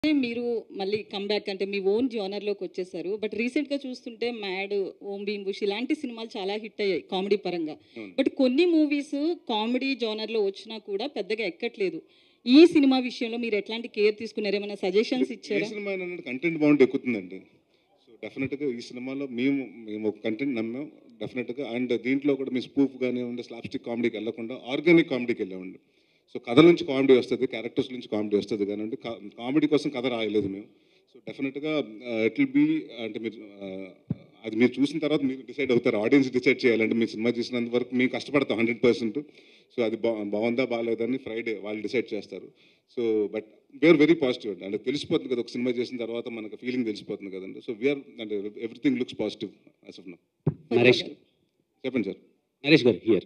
మీరు మళ్ళీ కంబ్యాక్ అంటే మీ ఓన్ లోకి వచ్చేసారు బట్ రీసెంట్గా చూస్తుంటే మ్యాడ్ ఓం భీమ్ బుష్ ఇలాంటి సినిమాలు చాలా హిట్ అయ్యాయి కామెడీ పరంగా అవును. బట్ కొన్ని మూవీస్ కామెడీ జోనర్లో వచ్చినా కూడా పెద్దగా ఎక్కట్లేదు ఈ సినిమా విషయంలో మీరు ఎట్లాంటి కేర్ తీసుకున్నారు ఏమైనా సజెషన్స్ ఏ ఇచ్చారా సినిమా అయినా కంటెంట్ బాగుంటే ఎక్కుతుందండి సో డెఫినెట్గా ఈ సినిమాలో మేము మేము ఒక కంటెంట్ నమ్మాం డెఫినెట్గా అండ్ దీంట్లో కూడా మీ స్పూఫ్ కానివ్వండి స్లాప్స్టిక్ కామెడీకి వెళ్ళకుండా ఆర్గానిక్ కామెడీకి వెళ్ళామండి సో కథ నుంచి కామెడీ వస్తుంది క్యారెక్టర్స్ నుంచి కామెడీ వస్తుంది కానివ్వండి కామెడీ కోసం కథ రాయలేదు మేము సో డెఫినెట్గా ఇట్ విల్ బీ అంటే మీరు ఆ, అది మీరు చూసిన తర్వాత మీరు డిసైడ్ అవుతారు ఆడియన్స్ డిసైడ్ చేయాలంటే మీ సినిమా చూసినంత వరకు మేము కష్టపడతాం హండ్రెడ్ పర్సెంట్ సో అది బా బాగుందా బాగాలేదని ఫ్రైడే వాళ్ళు డిసైడ్ చేస్తారు so but we are very positive అండి అంటే తెలిసిపోతుంది కదా ఒక సినిమా చేసిన తర్వాత మనకు ఫీలింగ్ తెలిసిపోతుంది కదండి సో వీఆర్ అంటే everything looks positive as of now Naresh చెప్పండి సార్ నరేష్ గారు హియర్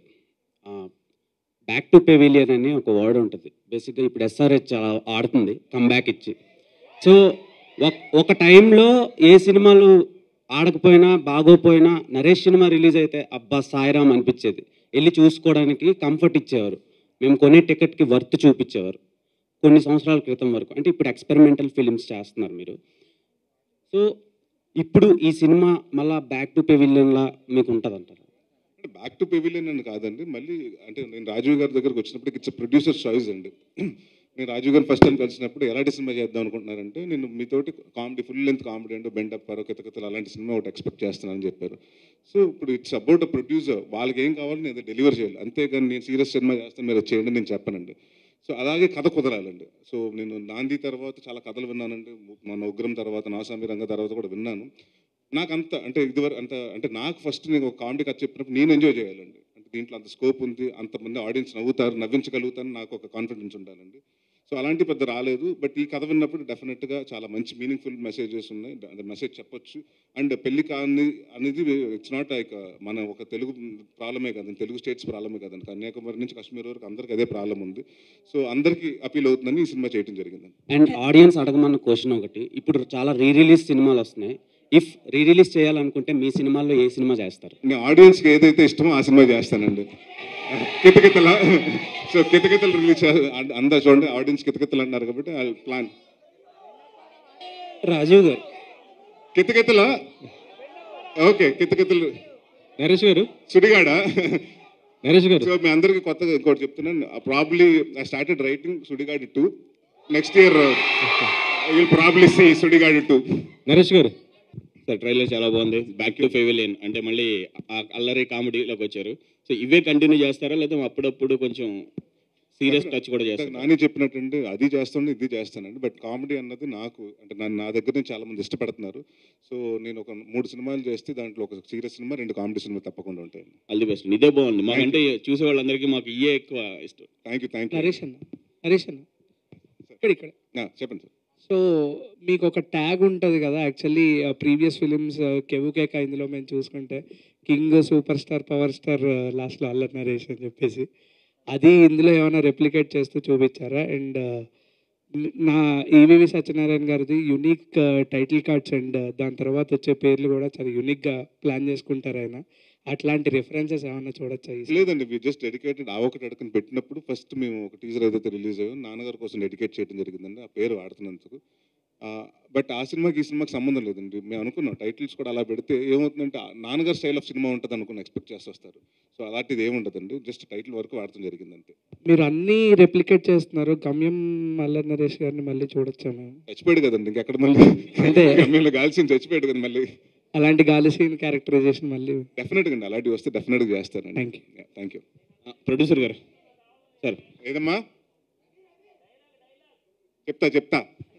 బ్యాక్ టు పెవిలియన్ అని ఒక వర్డ్ ఉంటుంది బేసిక్గా ఇప్పుడు ఎస్ఆర్హెచ్ ఆడుతుంది కమ్బ్యాక్ ఇచ్చి సో ఒక టైంలో ఏ సినిమాలు ఆడకపోయినా బాగోపోయినా నరేష్ సినిమా రిలీజ్ అయితే అబ్బా సాయిరామ్ అనిపించేది వెళ్ళి చూసుకోవడానికి కంఫర్ట్ ఇచ్చేవారు మేము కొనే టికెట్కి వర్త్ చూపించేవారు కొన్ని సంవత్సరాల క్రితం వరకు అంటే ఇప్పుడు ఎక్స్పెరిమెంటల్ ఫిలిమ్స్ చేస్తున్నారు మీరు సో ఇప్పుడు ఈ సినిమా మళ్ళా బ్యాక్ టు పెవిలియన్లా మీకు ఉంటుంది అంటారు బ్యాక్ టు పెవిలియన్ అని కాదండి మళ్ళీ అంటే నేను రాజీవ్ గారి దగ్గరకు వచ్చినప్పుడు ఇట్స్ ప్రొడ్యూసర్ చాయిస్ అండి నేను రాజీవ్ గారిని ఫస్ట్ టైం కలిసినప్పుడు ఎలాంటి సినిమా చేద్దాం అనుకుంటున్నారంటే నేను మీతోటి కామెడీ ఫుల్ లెంత్ కామెడీ అంటే బెండప్ పరో కితకతలు అలాంటి సినిమా ఒకటి ఎక్స్పెక్ట్ చేస్తున్నానని చెప్పారు సో ఇప్పుడు ఇట్స్ అబౌట్ అ ప్రొడ్యూసర్ వాళ్ళకి ఏం కావాలో నేను డెలివర్ చేయాలి అంతేగాని నేను సీరియస్ సినిమా చేస్తాను మీరు అది చేయండి నేను చెప్పానండి సో అలాగే కథ కుదరాలండి సో నేను నాంది తర్వాత చాలా కథలు విన్నానండి మన ఉగ్రం తర్వాత నాసామి రంగ తర్వాత కూడా విన్నాను నాకు అంత అంటే ఇదివరకు అంత అంటే నాకు ఫస్ట్ నేను ఒక కామెడీ కథ చెప్పినప్పుడు నేను ఎంజాయ్ చేయాలండి అంటే దీంట్లో అంత స్కోప్ ఉంది అంతమంది ఆడియన్స్ నవ్వుతారు నవ్వించగలుగుతాను నాకు ఒక కాన్ఫిడెన్స్ ఉండాలండి సో అలాంటి పెద్ద రాలేదు బట్ ఈ కథ విన్నప్పుడు డెఫినెట్గా చాలా మంచి మీనింగ్ఫుల్ మెసేజెస్ ఉన్నాయి అంటే మెసేజ్ చెప్పొచ్చు అండ్ పెళ్లి కాని అనేది ఇట్స్ నాట్ లైక్ మన ఒక తెలుగు ప్రాబ్లమే కదండి తెలుగు స్టేట్స్ ప్రాబ్లమే కదండి కన్యాకుమారి నుంచి కాశ్మీర్ వరకు అందరికి అదే ప్రాబ్లం ఉంది సో అందరికీ అపీల్ అవుతుందని ఈ సినిమా చేయడం జరిగిందండి అండ్ ఆడియన్స్ అడగమన్న క్వశ్చన్ ఒకటి ఇప్పుడు చాలా రీ రిలీజ్ సినిమాలు వస్తున్నాయి ఇఫ్ రీ రిలీజ్ చేయాలనుకుంటే మీ సినిమాల్లో ఏ సినిమా చేస్తారు నేను ఆడియన్స్కి ఏదైతే ఇష్టమో ఆ సినిమా చేస్తానండి కితకితల సో కితకితలు రిలీజ్ అందా చూడండి ఆడియన్స్ కితకితలు అన్నారు కాబట్టి ప్లాన్ రాజీవ్ గారు కితకితల ఓకే కితకితలు నరేష్ గారు సుడిగాడ నరేష్ గారు సో మీ అందరికీ కొత్తగా ఇంకోటి చెప్తున్నాను probably I started writing Sudigadi two next year will probably see Sudigadi two Naresh garu sir trailer చాలా బాగుంది బ్యాక్ టు ఫెవిలియన్ అంటే మళ్ళీ ఆ అల్లరి కామెడీలోకి వచ్చారు సో ఇవే కంటిన్యూ చేస్తారా లేదా అప్పుడప్పుడు కొంచెం సీరియస్ టచ్ కూడా చేస్తారా నాని చెప్పినట్టు అది చేస్తాను ఇది చేస్తానండి బట్ కామెడీ అన్నది నాకు అంటే నన్ను నా దగ్గర నుంచి చాలా మంది ఇష్టపడుతున్నారు సో నేను ఒక మూడు సినిమాలు చేస్తే దాంట్లో ఒక సీరియస్ సినిమా రెండు కామెడీ సినిమా తప్పకుండా ఉంటాయి ఆల్ ది బెస్ట్ ఇదే బాగుంది మాకంటే చూసే వాళ్ళందరికీ మాకు ఇయే ఎక్కువ ఇష్టం thank you thank you Naresh అన్న నరేష్ అన్న ఇక్కడ ఇక్కడ చెప్పండి సార్ సో మీకు ఒక ట్యాగ్ ఉంటుంది కదా యాక్చువల్లీ ప్రీవియస్ ఫిలిమ్స్ కెవుకేక ఇందులో మేము చూసుకుంటే king super star power star లాస్ట్లో అల్లరి నరేష్ అని చెప్పేసి అది ఇందులో ఏమైనా రెప్లికేట్ చేస్తూ చూపించారా అండ్ నా ఈవివి సత్యనారాయణ గారిది యునిక్ టైటిల్ కార్డ్స్ అండ్ దాని తర్వాత వచ్చే పేర్లు కూడా చాలా యునిక్గా ప్లాన్ చేసుకుంటారు ఆయన అట్లాంటి రెఫరెన్సెస్ ఏమైనా చూడొచ్చా ఈ లేదండి వి జస్ట్ డెడికేటెడ్ ఆ ఒకటి అడకని పెట్టినప్పుడు ఫస్ట్ మేము ఒక టీజర్ ఏదైతే రిలీజ్ అయ్యో నాన్నగారి కోసం డెడికేట్ చేయడం జరిగిందండి ఆ పేరు వాడుతున్నందుకు బట్ ఆ సినిమాకి ఈ సినిమాకి సంబంధం లేదండి మేము అనుకున్నాం టైటిల్స్ కూడా అలా పెడితే ఏమవుతుందంటే ఆ నాన్నగారు స్టైల్ ఆఫ్ సినిమా ఉంటుంది అనుకుని ఎక్స్పెక్ట్ చేసి వస్తారు సో అలాంటిది ఏముండదండి జస్ట్ టైటిల్ వరకు వాడటం జరిగింది అంతే మీరు అన్నీ రెప్లికేట్ చేస్తున్నారు గమ్యం అల్లరి నరేష్ గారిని మళ్ళీ చూడొచ్చా మేము చచ్చిపోయాడు కదండి ఇంకెక్కడ మళ్ళీ అంటే గమ్యంలో గాల్సిన చచ్చిపోయాడు కదా మళ్ళీ అలాంటి గాలి సీన్ క్యారెక్టరైజేషన్ మళ్ళీ డెఫినెట్గా అండి అలాంటివి వస్తే డెఫినెట్గా చేస్తానండి Thank you. Thank you producer garu sir ఏదమ్మా చెప్తా చెప్తా